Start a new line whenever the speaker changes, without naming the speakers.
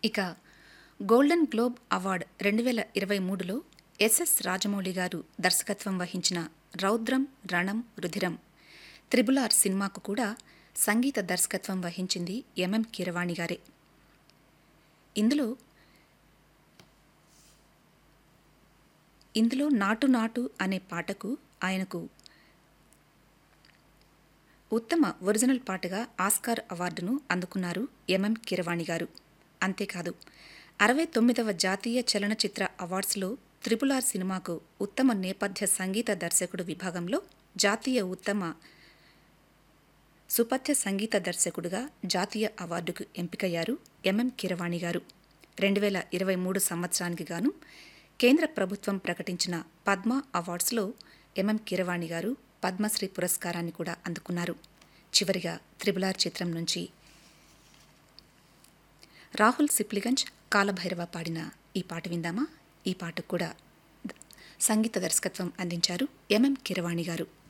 ఇక golden globe award రెండు వేల ఇరవై మూడులో ఎస్ఎస్ రాజమౌళి గారు దర్శకత్వం వహించిన రౌద్రం రణం రుధిరం త్రిబుల్ ఆర్ సినిమాకు కూడా సంగీత దర్శకత్వం వహించింది ఎంఎం కీరవాణి గారే ఇందులో ఇందులో నాటు నాటు అనే పాటకు ఆయనకు ఉత్తమ ఒరిజినల్ పాటగా ఆస్కార్ అవార్డును అందుకున్నారు ఎంఎం కిరవాణి గారు అంతేకాదు అరవై తొమ్మిదవ జాతీయ చలనచిత్ర అవార్డ్స్లో త్రిపుల్ ఆర్ సినిమాకు ఉత్తమ నేపథ్య సంగీత దర్శకుడు విభాగంలో జాతీయ ఉత్తమ సుపథ్య సంగీత దర్శకుడుగా జాతీయ అవార్డుకు ఎంపికయ్యారు ఎంఎం కిరవాణి గారు రెండు వేల ఇరవై మూడు సంవత్సరానికి గాను కేంద్ర ప్రభుత్వం ప్రకటించిన పద్మ అవార్డ్స్లో ఎంఎం కిరవాణి గారు పద్మశ్రీ పురస్కారాన్ని కూడా అందుకున్నారు చివరిగా త్రిబులార్ చిత్రం నుంచి రాహుల్ సిప్లిగంజ్ కాలభైరవ పాడిన ఈ పాట విందామా ఈ పాటకు కూడా సంగీత దర్శకత్వం అందించారు ఎంఎం కిరవాణి గారు